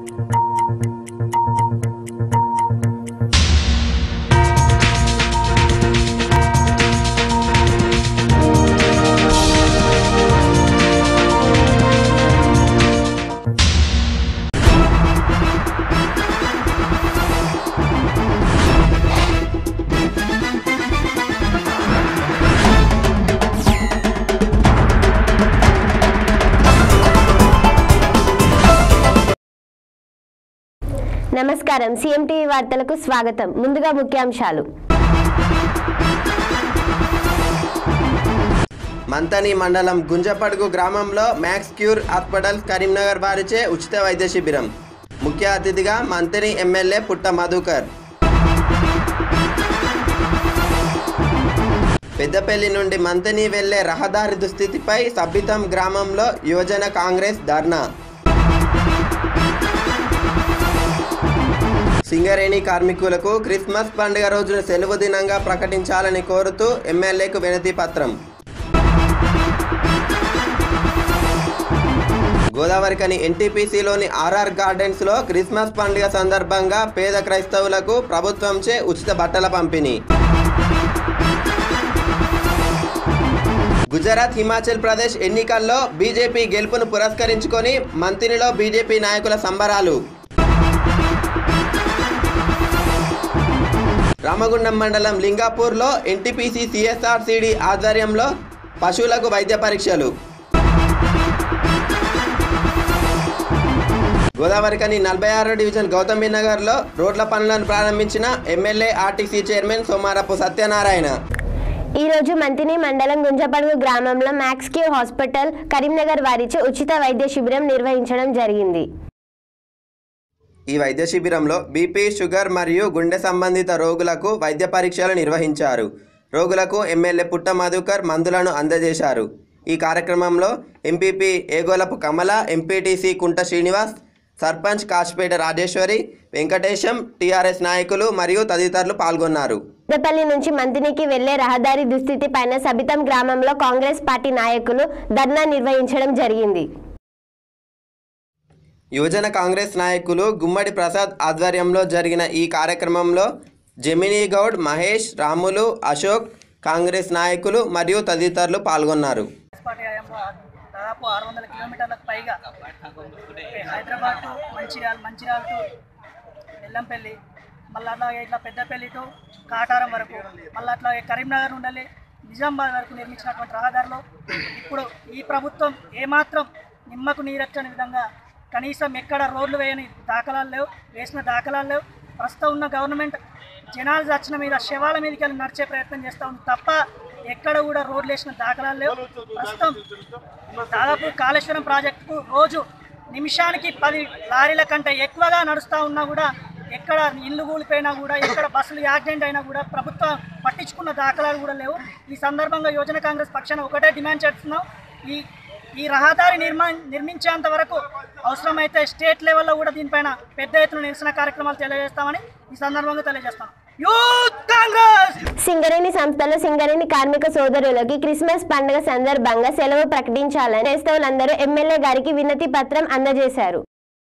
నమస్కారం సిఎంటీవీ వార్తలకు స్వాగతం ముందుగా ముఖ్యాంశాలు మంతని మండలం గుంజపడుగు గ్రామంలో మ్యాక్స్ క్యూర్ హాస్పిటల్ కరీంనగర్ వారిచే ఉచిత వైద్య శిబిరం ముఖ్య అతిథిగా మంతని ఎమ్మెల్యే పుట్ట మధుకర్ పెద్దపల్లి నుండి మంతని వెళ్లే రహదారి దుస్థితిపై సబ్బితం గ్రామంలో యువజన కాంగ్రెస్ ధర్నా సింగరేణి కార్మికులకు క్రిస్మస్ పండుగ రోజున సెలవు దినంగా ప్రకటించాలని కోరుతూ ఎమ్మెల్యేకు వినతి పత్రం గోదావరికని ఎన్టీపీసీలోని ఆర్ఆర్ గార్డెన్స్లో క్రిస్మస్ పండుగ సందర్భంగా పేద క్రైస్తవులకు ప్రభుత్వంచే ఉచిత బట్టల పంపిణీ గుజరాత్ హిమాచల్ ప్రదేశ్ ఎన్నికల్లో బీజేపీ గెలుపును పురస్కరించుకొని మంతినిలో బీజేపీ నాయకుల సంబరాలు రామగుండం మండలం లింగాపూర్లో ఎన్టీపీసీ సిఎస్ఆర్సిడి ఆధ్వర్యంలో పశువులకు వైద్య పరీక్షలు గోదావరికని నలభై ఆరో డివిజన్ గౌతమి నగర్లో రోడ్ల పనులను ప్రారంభించిన MLA RTC chairman Somarapu Satyanarayana ఈ రోజు మంతిని మండలం గుంజపడుగు గ్రామంలో మ్యాక్స్ క్యూర్ హాస్పిటల్ కరీంనగర్ వారిచే ఉచిత వైద్య శిబిరం నిర్వహించడం జరిగింది ఈ వైద్య శిబిరంలో బీపీ షుగర్ మరియు గుండె సంబంధిత రోగులకు వైద్య పరీక్షలు నిర్వహించారు రోగులకు ఎమ్మెల్యే పుట్ట మధుకర్ మందులను అందజేశారు ఈ కార్యక్రమంలో MPP ఏగోలపు Kamala MPTC Kunta Srinivas sarpanch Kasipet Rajeshwari Venkatesham TRS నాయకులు మరియు తదితరులు పాల్గొన్నారు పెద్దపల్లి నుంచి మంతినికి వెళ్లే రహదారి దుస్థితి పైన సబితం గ్రామంలో కాంగ్రెస్ పార్టీ నాయకులు ధర్నా నిర్వహించడం జరిగింది యువజన కాంగ్రెస్ నాయకులు గుమ్మడి ప్రసాద్ ఆధ్వర్యంలో జరిగిన ఈ కార్యక్రమంలో జమినీ గౌడ్ మహేష్ రాములు అశోక్ కాంగ్రెస్ నాయకులు మరియు తదితరులు పాల్గొన్నారు కాంగ్రెస్ పార్టీ హయాంలో దాదాపు ఆరు వందల కిలోమీటర్లకు పైగా హైదరాబాద్ టు మంచిర్యాల మంచిర్యాల టు బెల్లంపల్లి మళ్ళీ అట్లాగే ఇట్లా పెద్దపల్లి టు కాటారం వరకు మళ్ళీ అట్లాగే కరీంనగర్ నుండి నిజామాబాద్ వరకు నిర్మించినటువంటి రహదారిలో ఇప్పుడు ఈ ప్రభుత్వం ఏమాత్రం నిమ్మకు నీరెక్కని విధంగా కనీసం ఎక్కడ రోడ్లు వేయని దాఖలాలు లేవు వేసిన దాఖలాలు లేవు ప్రస్తుతం ఉన్న గవర్నమెంట్ జనాలు చచ్చిన మీద శవాల మీదకి వెళ్ళి నడిచే ప్రయత్నం చేస్తూ ఉంది తప్ప ఎక్కడ కూడా రోడ్లు వేసిన దాఖలాలు లేవు ప్రస్తుతం దాదాపు కాళేశ్వరం ప్రాజెక్టుకు రోజు నిమిషానికి పది లారీల కంటే ఎక్కువగా నడుస్తూ ఉన్నా కూడా ఎక్కడ ఇల్లు కూలిపోయినా కూడా ఎక్కడ బస్సులు యాక్సిడెంట్ అయినా కూడా ప్రభుత్వం పట్టించుకున్న దాఖలాలు కూడా లేవు ఈ సందర్భంగా యోజన కాంగ్రెస్ పక్షాన ఒకటే డిమాండ్ చేస్తున్నాం ఈ ఈ రహదారి నిర్మా నిర్మించేంత వరకు అవసరమైతే స్టేట్ లెవెల్లో కూడా దీనిపైన పెద్ద ఎత్తున నిరసన కార్యక్రమాలు తెలియజేస్తామని ఈ సందర్భంగా తెలియజేస్తాం యూత్ కాంగ్రెస్ సింగరేణి సంస్థలో సింగరేణి కార్మిక సోదరులకి క్రిస్మస్ పండుగ సందర్భంగా సెలవు ప్రకటించాలని క్రైస్తవులందరూ ఎమ్మెల్యే గారికి వినతి పత్రం అందజేశారు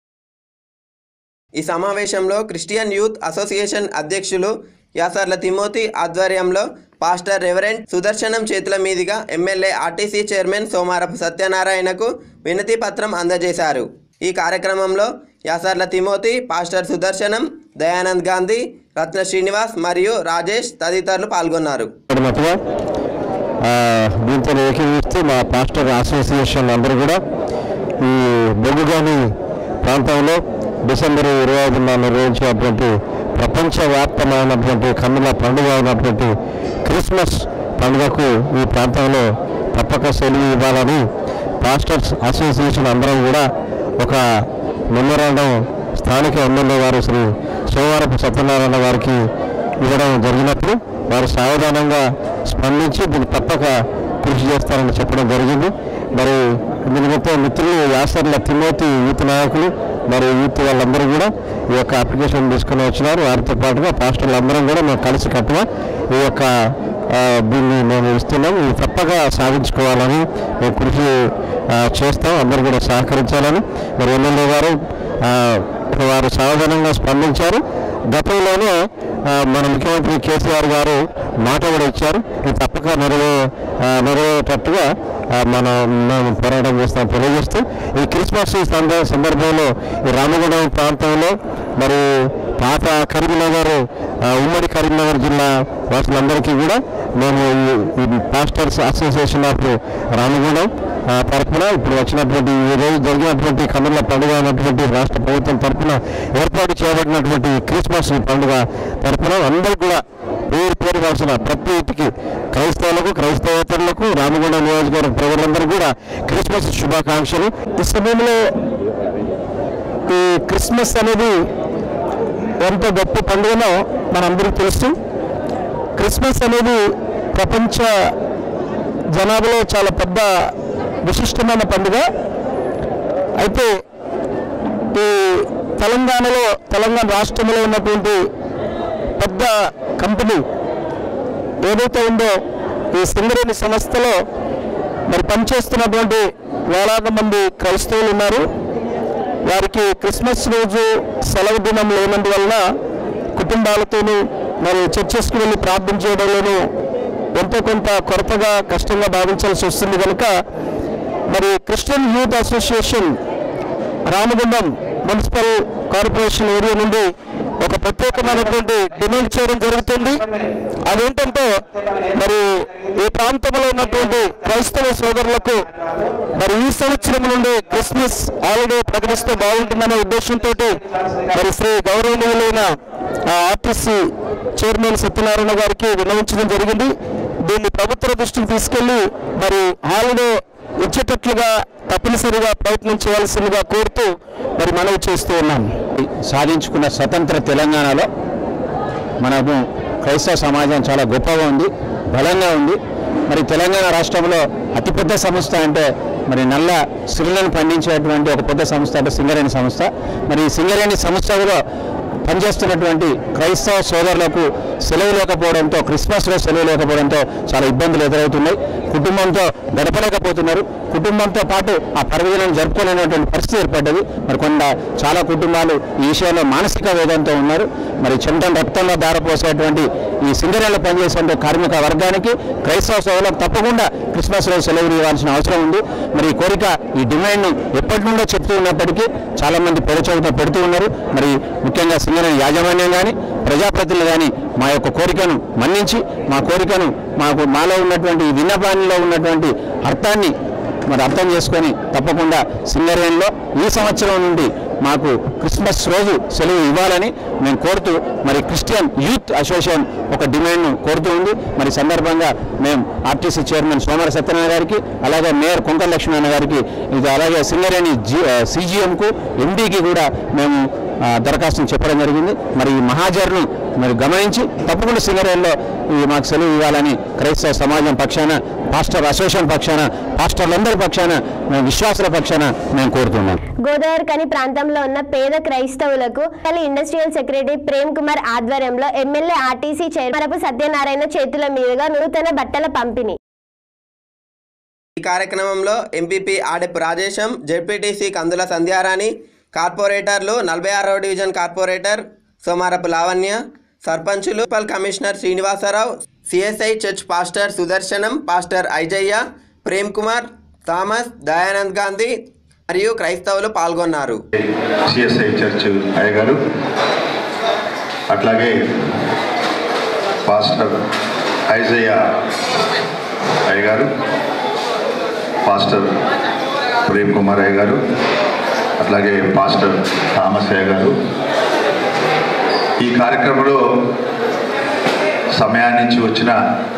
ఈ సమావేశంలో క్రిస్టియన్ యూత్ అసోసియేషన్ అధ్యక్షులు యాసర్ల తిమోతి ఆధ్వర్యంలో పాస్టర్ రెవరెంట్ సుదర్శనం చేతుల మీదుగా ఎమ్మెల్యే ఆర్టీసీ చైర్మన్ సోమారపు సత్యనారాయణకు వినతి పత్రం అందజేశారు ఈ కార్యక్రమంలో యాసర్ల తిమోతి పాస్టర్ సుదర్శనం దయానంద్ గాంధీ రత్న శ్రీనివాస్ మరియు రాజేష్ తదితరులు పాల్గొన్నారు పడినట్టుగా ఆ, దీంతో ఏకీవిస్తూ మా పాస్టర్ అసోసియేషన్ అందరూ కూడా ఈ బొగ్గుగాని ప్రాంతంలో డిసెంబర్ ఇరవై ఐదున నిర్వహించినటువంటి ప్రపంచవ్యాప్తమైనటువంటి కన్నుల పండుగ అయినటువంటి క్రిస్మస్ పండుగకు ఈ ప్రాంతంలో తప్పక సెలవు ఇవ్వాలని పాస్టర్స్ అసోసియేషన్ అందరం కూడా ఒక మెమోరాండం స్థానిక ఎమ్మెల్యే గారు శ్రీ సోమవారపు సత్యనారాయణ గారికి ఇవ్వడం జరిగినప్పుడు వారు సావధానంగా స్పందించి దీన్ని తప్పక కృషి చేస్తారని చెప్పడం జరిగింది మరి దీని మొత్తం మిత్రులు యాసర్ల తిమోతి యూత్ నాయకులు మరి యూత్ వాళ్ళందరూ కూడా ఈ యొక్క అప్లికేషన్ తీసుకుని వచ్చినారు వారితో పాటుగా పాస్టర్లు అందరం కూడా మేము కలిసి కట్టుగా ఈ యొక్క ఆ, దీన్ని మేము ఇస్తున్నాం ఇది తప్పక సాధించుకోవాలని మేము కృషి ఆ, చేస్తాం అందరూ కూడా సహకరించాలని మరి ఎమ్మెల్యే గారు ఆ, మరి వారు సాధారణంగా స్పందించారు గతంలోనే ఆ, మన ముఖ్యమంత్రి కేసీఆర్ గారు మాట కూడా ఇచ్చారు ఇది తప్పక నెరవే ఆ, నెరవేరేటట్టుగా ఆ, మనం మేము పోరాటం చేస్తాం తెలియజేస్తూ ఈ క్రిస్మస్ సంద- సందర్భంలో ఈ రామగుండం ప్రాంతంలో మరి పాత కరీంనగర్ ఆ, ఉమ్మడి కరీంనగర్ జిల్లా వాసులందరికీ కూడా మేము ఈ- ఈ పాస్టర్స్ అసోసియేషన్ ఆఫ్ రామగుండం ఆ, తరఫున ఇప్పుడు వచ్చినటువంటి ఈ రోజు జరిగినటువంటి కన్నుల పండుగ అయినటువంటి రాష్ట్ర ప్రభుత్వం తరఫున ఏర్పాటు చేయబడినటువంటి ఈ క్రిస్మస్ పండుగ తరఫున అందరూ కూడా పేరు పేరు రాసిన ప్రతి ఇంటికి క్రైస్తవులకు క్రైస్తవేతరులకు రామగుండం నియోజకవర్గ ప్రజలందరూ కూడా క్రిస్మస్ శుభాకాంక్షలు ఈ సమయంలో ఈ క్రిస్మస్ అనేది ఎంత గొప్ప పండుగనో మనందరికీ తెలుసు క్రిస్మస్ అనేది ప్రపంచ జనాభాలో చాలా పెద్ద విశిష్టమైన పండుగ అయితే ఈ తెలంగాణలో తెలంగాణ రాష్ట్రంలో ఉన్నటువంటి పెద్ద కంపెనీ ఏదైతే ఉందో ఈ సింగరేణి సంస్థలో మరి పనిచేస్తున్నటువంటి వేలాది మంది క్రైస్తవులు ఉన్నారు వారికి క్రిస్మస్ రోజు సెలవు దినం లేనందువలన కుటుంబాలతోనూ మరి చర్చెస్కి వెళ్ళి ప్రార్థన చేయడంలోనూ ఎంతో కొంత కొరతగా కష్టంగా భావించాల్సి వస్తుంది కనుక మరి Christian youth association Ramagundam municipal corporation area నుండి ఒక ప్రత్యేకమైనటువంటి డిమాండ్ చేయడం జరుగుతుంది అదేంటంటే మరి ఈ ప్రాంతంలో ఉన్నటువంటి క్రైస్తవ సోదరులకు మరి ఈ సంవత్సరం నుండి క్రిస్మస్ హాలిడే ప్రకటిస్తే బాగుంటుందనే ఉద్దేశంతో మరి శ్రీ గౌరవనీయులైన ఆ ఆర్టీసీ చైర్మన్ సత్యనారాయణ గారికి విన్నవించడం జరిగింది దీన్ని ప్రభుత్వ దృష్టికి తీసుకెళ్లి మరి హాలిడే ఇచ్చేటట్లుగా తప్పనిసరిగా ప్రయత్నం చేయాల్సిందిగా కోరుతూ మరి మనవి చేస్తూ ఉన్నాం సాధించుకున్న స్వతంత్ర తెలంగాణలో మనము క్రైస్తవ సమాజం చాలా గొప్పగా ఉంది బలంగా ఉంది మరి తెలంగాణ రాష్ట్రంలో అతిపెద్ద సంస్థ అంటే మరి నల్ల సిరులను పండించేటువంటి ఒక పెద్ద సంస్థ అంటే సింగరేణి సంస్థ మరి ఈ సింగరేణి సంస్థలో పనిచేస్తున్నటువంటి క్రైస్తవ సోదరులకు సెలవు లేకపోవడంతో క్రిస్మస్లో సెలవు లేకపోవడంతో చాలా ఇబ్బందులు ఎదురవుతున్నాయి కుటుంబంతో గడపలేకపోతున్నారు కుటుంబంతో పాటు ఆ పర్వదినాన్ని జరుపుకోలేనటువంటి పరిస్థితి ఏర్పడ్డది మరి కొంత చాలా కుటుంబాలు ఈ విషయంలో మానసిక వేదంతో ఉన్నారు మరి చెమటం రక్తంలో దారపోసేటువంటి ఈ సింగరేణిలో పనిచేసే కార్మిక వర్గానికి క్రైస్తవ సోదరులకు తప్పకుండా క్రిస్మస్ రోజు సెలవులు ఇవ్వాల్సిన అవసరం ఉంది మరి ఈ కోరిక ఈ డిమాండ్ను ఎప్పటి నుండో చెప్తూ ఉన్నప్పటికీ చాలా మంది పొరచవుతో పెడుతూ ఉన్నారు మరి ముఖ్యంగా సింగరేణి యాజమాన్యం కానీ ప్రజాప్రతినిధులు కానీ మా యొక్క కోరికను మన్నించి మా కోరికను మాకు మాలో ఉన్నటువంటి ఈ విన్నపానిలో ఉన్నటువంటి అర్థాన్ని మరి అర్థం చేసుకొని తప్పకుండా సింగరేణిలో ఈ సంవత్సరం నుండి మాకు క్రిస్మస్ రోజు సెలవు ఇవ్వాలని మేము కోరుతూ మరి క్రిస్టియన్ యూత్ అసోసియేషన్ ఒక డిమాండ్ను కోరుతూ ఉంది మరి సందర్భంగా మేము ఆర్టీసీ చైర్మన్ సోమర సత్యనారాయణ గారికి అలాగే మేయర్ కుంకల లక్ష్మీనారాయణ గారికి ఇది అలాగే సింగరేణి జీ సీజీఎంకు ఎండీకి కూడా మేము ఆ, దరఖాస్తును చెప్పడం జరిగింది మరి ఈ మహాజర్ను మరి గమనించి తప్పకుండా సింగరేణిలో ఈ మాకు సెలవు ఇవ్వాలని క్రైస్తవ సమాజం పక్షాన పాస్టర్ అసోసియేషన్ పక్షాన పాస్టర్లందరి పక్షాన మేము విశ్వాసుల పక్షాన మేము కోరుతున్నాం గోదావరి కని ప్రాంతంలో ఉన్న పేద క్రైస్తవులకు పల్లి ఇండస్ట్రియల్ సెక్రటరీ ప్రేమ్ కుమార్ ఆధ్వర్యంలో ఎమ్మెల్యే ఆర్టీసీ చైర్మన్ సత్యనారాయణ చేతుల మీదుగా నూతన బట్టల పంపిణీ ఈ కార్యక్రమంలో ఎంపీపీ ఆడెపు రాజేశం జెడ్పీటీసీ కందుల సంధ్యారాణి కార్పొరేటర్లు నలభై ఆరవ డివిజన్ కార్పొరేటర్ సోమారపు లావణ్య సర్పంచులు municipal commissioner Srinivasarao CSI church pastor Sudarshanam pastor Aijaiah Prem Kumar Thomas Dayanand Gandhi మరియు క్రైస్తవులు పాల్గొన్నారు సిఎస్ఐ చర్చ్ అయ్యగారు అట్లాగే పాస్టర్ ఐజయ్య అయ్యగారు పాస్టర్ ప్రేమ్ కుమార్ అయ్య గారు అట్లాగే పాస్టర్ థామస్ అయ్య గారు ఈ కార్యక్రమంలో సమయాన్నించి వచ్చిన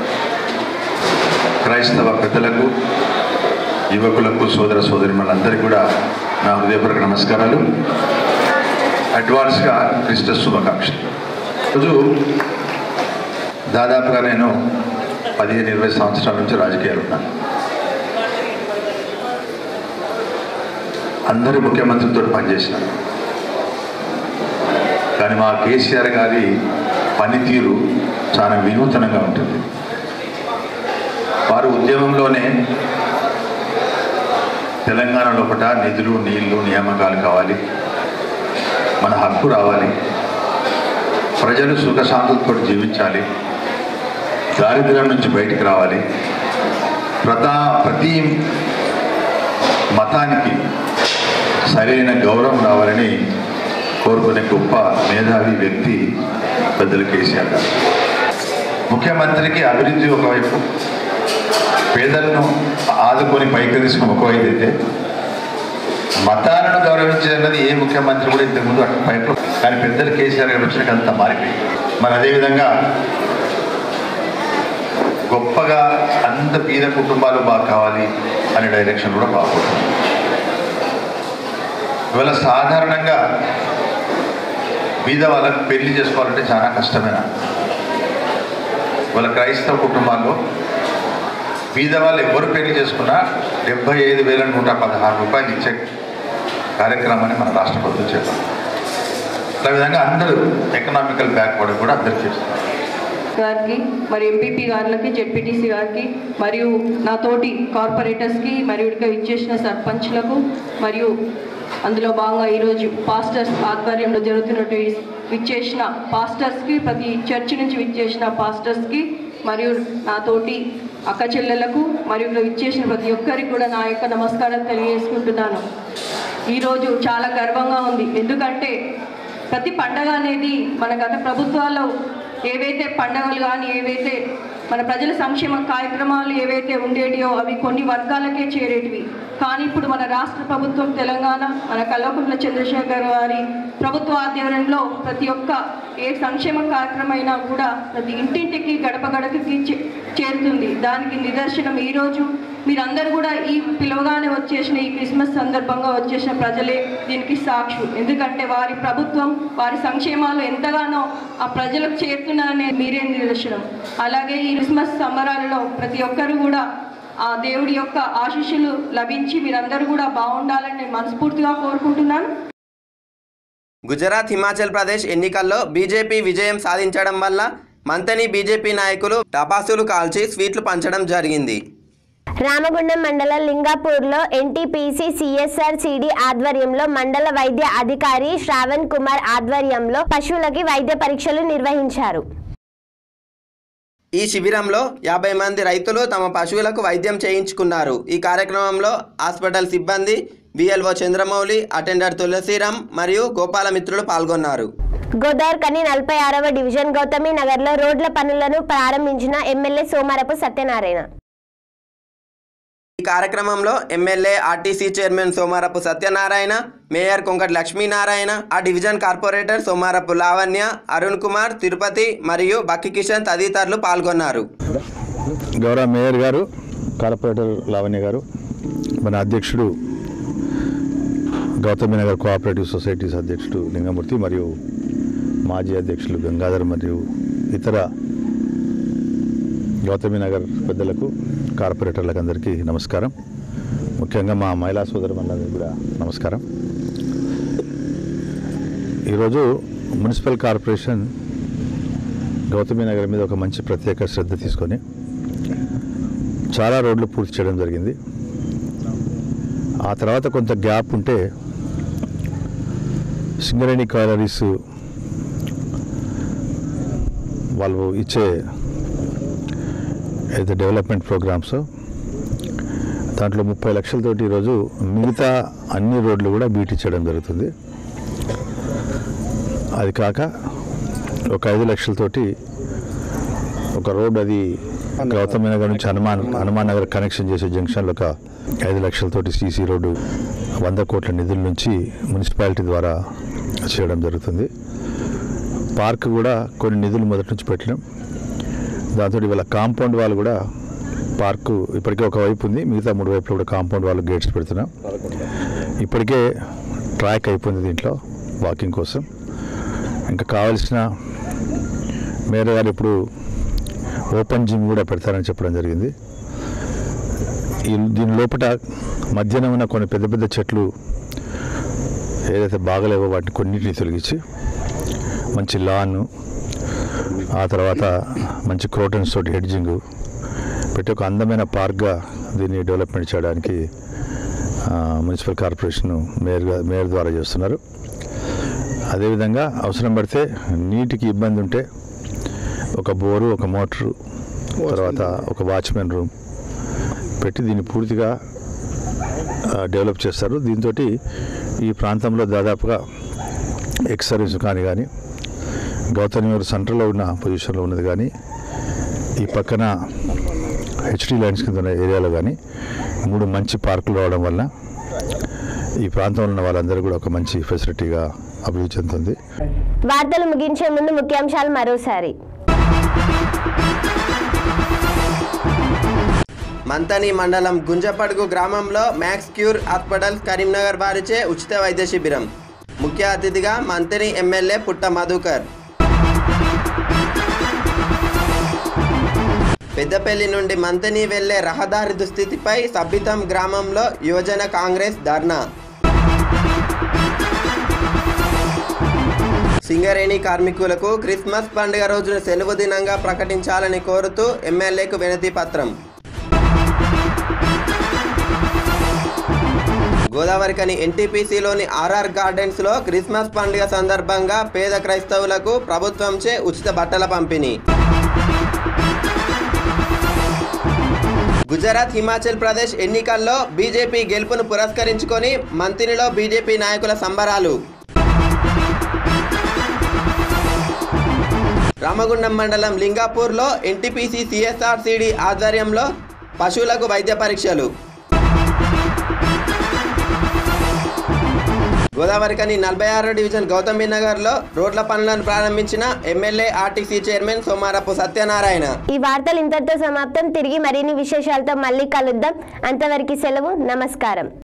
క్రైస్తవ పెద్దలకు యువకులకు సోదర సోదరిమణులందరికీ కూడా నా హృదయపూర్వక నమస్కారాలు అడ్వాన్స్గా క్రిస్టస్ శుభాకాంక్షలు రోజు దాదాపుగా నేను పదిహేను ఇరవై సంవత్సరాల నుంచి రాజకీయాలు ఉన్నాను అందరి ముఖ్యమంత్రితో పనిచేసిన కానీ మా కేసీఆర్ గారి పనితీరు చాలా వినూతనంగా ఉంటుంది వారు ఉద్యమంలోనే తెలంగాణ లోపల నిధులు నీళ్లు నియామకాలు కావాలి మన హక్కు రావాలి ప్రజలు సుఖశాంతులతో జీవించాలి దారిద్ర్యం నుంచి బయటికి రావాలి ప్రతా ప్రతి మతానికి సరైన గౌరవం రావాలని కోరుకునే గొప్ప మేధావి వ్యక్తి పెద్దలు కేసీఆర్ గారు ముఖ్యమంత్రికి అభివృద్ధి ఒకవైపు పేదలను ఆదుకొని పైకి తీసుకుని ఒకవైపు అయితే మతాలను గౌరవించాలన్నది ఏ ముఖ్యమంత్రి కూడా ఇంతకుముందు అటు పైపు కానీ పెద్దలు కేసీఆర్ గారు వచ్చినాక అంతా మారిపోయింది మరి అదేవిధంగా గొప్పగా అంత పేద కుటుంబాలు బాగా కావాలి అనే డైరెక్షన్ కూడా బాగుంటుంది ఇవాళ సాధారణంగా బీద వాళ్ళకి పెళ్లి చేసుకోవాలంటే చాలా కష్టమేనా వాళ్ళ క్రైస్తవ కుటుంబాల్లో బీద వాళ్ళు ఎవరు పెళ్లి చేసుకున్నా డెబ్బై ఐదు వేల నూట పదహారు రూపాయలు ఇచ్చే కార్యక్రమాన్ని మన రాష్ట్ర ప్రభుత్వం చేపట్టింది అదేవిధంగా అందరూ ఎకనామికల్ బ్యాక్వర్డ్ కూడా అందరూ చేస్తున్నారు గారికి మరి ఎంపీపీ గారులకి జెడ్పీటీసీ గారికి మరియు నా తోటి కార్పొరేటర్స్కి మరియు ఇక్కడ ఇచ్చేసిన సర్పంచ్లకు మరియు అందులో భాగంగా ఈరోజు పాస్టర్స్ ఆధ్వర్యంలో జరుగుతున్నట్టు విచ్చేసిన పాస్టర్స్కి ప్రతి చర్చి నుంచి విచ్చేసిన పాస్టర్స్కి మరియు నా తోటి అక్క చెల్లెలకు మరియు ఇక్కడ విచ్చేసిన ప్రతి ఒక్కరికి కూడా నా యొక్క నమస్కారం తెలియజేసుకుంటున్నాను ఈరోజు చాలా గర్వంగా ఉంది ఎందుకంటే ప్రతి పండగ అనేది మన గత ప్రభుత్వాల్లో ఏవైతే పండగలు కానీ ఏవైతే మన ప్రజల సంక్షేమ కార్యక్రమాలు ఏవైతే ఉండేటియో అవి కొన్ని వర్గాలకే చేరేటివి కానీ ఇప్పుడు మన రాష్ట్ర ప్రభుత్వం తెలంగాణ మన కల్వకుంట్ల చంద్రశేఖర్ గారి ప్రభుత్వ ఆధ్వర్యంలో ప్రతి ఒక్క ఏ సంక్షేమ కార్యక్రమం అయినా కూడా ప్రతి ఇంటింటికి గడప గడపకి చే- చేరుతుంది దానికి నిదర్శనం ఈరోజు మీరందరూ కూడా ఈ పిలవగానే వచ్చేసిన ఈ క్రిస్మస్ సందర్భంగా వచ్చేసిన ప్రజలే దీనికి సాక్షులు ఎందుకంటే వారి ప్రభుత్వం వారి సంక్షేమాలు ఎంతగానో ఆ ప్రజలకు చేరుతున్నారనే మీరే నిదర్శనం అలాగే ఈ క్రిస్మస్ సంబరాలలో ప్రతి ఒక్కరు కూడా ఆ దేవుడి యొక్క ఆశీస్సులు లభించి మీరందరూ కూడా బాగుండాలని నేను మనస్ఫూర్తిగా కోరుకుంటున్నాను గుజరాత్ హిమాచల్ ప్రదేశ్ ఎన్నికల్లో బీజేపీ విజయం సాధించడం వల్ల మంతని బీజేపీ నాయకులు టపాసులు కాల్చి స్వీట్లు పంచడం జరిగింది రామగుండం మండలం లింగాపూర్లో ఎన్టీపీసీ సిఎస్ఆర్ సిడి ఆధ్వర్యంలో మండల వైద్య అధికారి శ్రావణ్ కుమార్ ఆధ్వర్యంలో పశువులకి వైద్య పరీక్షలు నిర్వహించారు ఈ శిబిరంలో యాభై మంది రైతులు తమ పశువులకు వైద్యం చేయించుకున్నారు ఈ కార్యక్రమంలో హాస్పిటల్ సిబ్బంది బిఎల్ఓ చంద్రమౌళి అటెండర్ తులసిరామ్ మరియు గోపాలమిత్రులు పాల్గొన్నారు గోదావరికని నలభై ఆరవ డివిజన్ గౌతమి నగర్లో రోడ్ల పనులను ప్రారంభించిన ఎమ్మెల్యే సోమరపు సత్యనారాయణ ఈ కార్యక్రమంలో MLA RTC chairman Somarapu Satyanarayana mayor Konkati Lakshminarayana ఆ డివిజన్ కార్పొరేటర్ సోమారపు లావణ్య అరుణ్ కుమార్ తిరుపతి మరియు బక్కి కిషన్ తదితరులు పాల్గొన్నారు గౌరవ మేయర్ గారు కార్పొరేటర్ లావణ్య గారు మన అధ్యక్షుడు గౌతమి నగర్ కోఆపరేటివ్ సొసైటీస్ అధ్యక్షుడు లింగమూర్తి మరియు మాజీ అధ్యక్షులు గంగాధర్ మరియు ఇతర గౌతమి నగర్ పెద్దలకు కార్పొరేటర్లకు అందరికీ నమస్కారం ముఖ్యంగా మా మహిళా సోదరులందరికీ కూడా నమస్కారం ఈరోజు మున్సిపల్ కార్పొరేషన్ గౌతమి నగర్ మీద ఒక మంచి ప్రత్యేక శ్రద్ధ తీసుకొని చాలా రోడ్లు పూర్తి చేయడం జరిగింది ఆ తర్వాత కొంత గ్యాప్ ఉంటే సింగరేణి కాలరీస్ వాళ్ళు ఇచ్చే ఏదైతే డెవలప్మెంట్ ప్రోగ్రామ్స్ దాంట్లో ముప్పై లక్షలతోటి ఈరోజు మిగతా అన్ని రోడ్లు కూడా బీటీ చేయడం జరుగుతుంది అది కాక ఒక ఐదు లక్షలతోటి ఒక రోడ్ అది గౌతమ్ నగర్ నుంచి హనుమాన్ హనుమాన్ నగర్ కనెక్షన్ చేసే జంక్షన్లో ఒక ఐదు లక్షలతోటి సీసీ రోడ్డు వంద కోట్ల నిధుల నుంచి మున్సిపాలిటీ ద్వారా చేయడం జరుగుతుంది పార్క్ కూడా కొన్ని నిధులు మొదటి నుంచి పెట్టడం దాంతో ఇవాళ కాంపౌండ్ వాళ్ళు కూడా పార్కు ఇప్పటికే ఒక వైపు ఉంది మిగతా మూడు వైపులు కూడా కాంపౌండ్ వాళ్ళు గేట్స్ పెడుతున్నాం ఇప్పటికే ట్రాక్ అయిపోయింది దీంట్లో వాకింగ్ కోసం ఇంకా కావాల్సిన మేరే గారు ఇప్పుడు ఓపెన్ జిమ్ కూడా పెడతారని చెప్పడం జరిగింది ఈ దీని లోపల మధ్యాహ్నం ఉన్న కొన్ని పెద్ద పెద్ద చెట్లు ఏదైతే బాగలేవో వాటిని కొన్నిటిని తొలగించి మంచి లాన్ ఆ తర్వాత మంచి క్రోటన్స్ తోటి హెడ్జింగ్ పెట్టి ఒక అందమైన పార్క్గా దీన్ని డెవలప్మెంట్ చేయడానికి ఆ, మున్సిపల్ కార్పొరేషన్ మేయర్ గా- మేయర్ ద్వారా చేస్తున్నారు అదేవిధంగా అవసరం పడితే నీటికి ఇబ్బంది ఉంటే ఒక బోరు ఒక మోటరు తర్వాత ఒక వాచ్మెన్ రూమ్ పెట్టి దీన్ని పూర్తిగా ఆ, డెవలప్ చేస్తారు దీంతో ఈ ప్రాంతంలో దాదాపుగా ఎక్స్ సర్వీస్ కానీ కానీ గౌతమ్ నగర్ సెంటర్లో ఉన్న పొజిషన్లో ఉన్నది కానీ ఈ పక్కన హెచ్డి లైన్స్ కింద ఉన్న ఏరియాలో కానీ మూడు మంచి పార్కులు రావడం వల్ల ఈ ప్రాంతంలో ఉన్న వాళ్ళందరూ కూడా ఒక మంచి ఫెసిలిటీగా అభివృద్ధి చెందుతుంది వార్తలు ముగించే ముందు ముఖ్యాంశాలు మరోసారి మంతని మండలం గుంజపడుగు గ్రామంలో మ్యాక్స్ క్యూర్ హాస్పిటల్ కరీంనగర్ వారిచే ఉచిత వైద్య శిబిరం ముఖ్య అతిథిగా మంతని ఎమ్మెల్యే పుట్ట మధుకర్ పెద్దపల్లి నుండి మంతని వెళ్లే రహదారి దుస్థితిపై సబ్బితం గ్రామంలో యువజన కాంగ్రెస్ ధర్నా సింగరేణి కార్మికులకు క్రిస్మస్ పండుగ రోజున సెలవు దినంగా ప్రకటించాలని కోరుతూ ఎమ్మెల్యేకు వినతి పత్రం గోదావరికని ఎన్టీపీసీలోని ఆర్ఆర్ గార్డెన్స్లో క్రిస్మస్ పండుగ సందర్భంగా పేద క్రైస్తవులకు ప్రభుత్వంచే ఉచిత బట్టల పంపిణీ గుజరాత్ హిమాచల్ ప్రదేశ్ ఎన్నికల్లో బీజేపీ గెలుపును పురస్కరించుకొని మంత్రిలో బీజేపీ నాయకుల సంబరాలు రామగుండం మండలం లింగాపూర్లో ఎన్టీపీసీ సిఎస్ఆర్ సిడి ఆధ్వర్యంలో పశువులకు వైద్య పరీక్షలు గోదావరికని నలభై ఆరో డివిజన్ గౌతమి నగర్లో రోడ్ల పనులను ప్రారంభించిన MLA RTC chairman Somarapu Satyanarayana ఈ వార్తలు ఇంతటితో సమాప్తం తిరిగి మరిన్ని విశేషాలతో మళ్ళీ కలుద్దాం అంతవరకు సెలవు నమస్కారం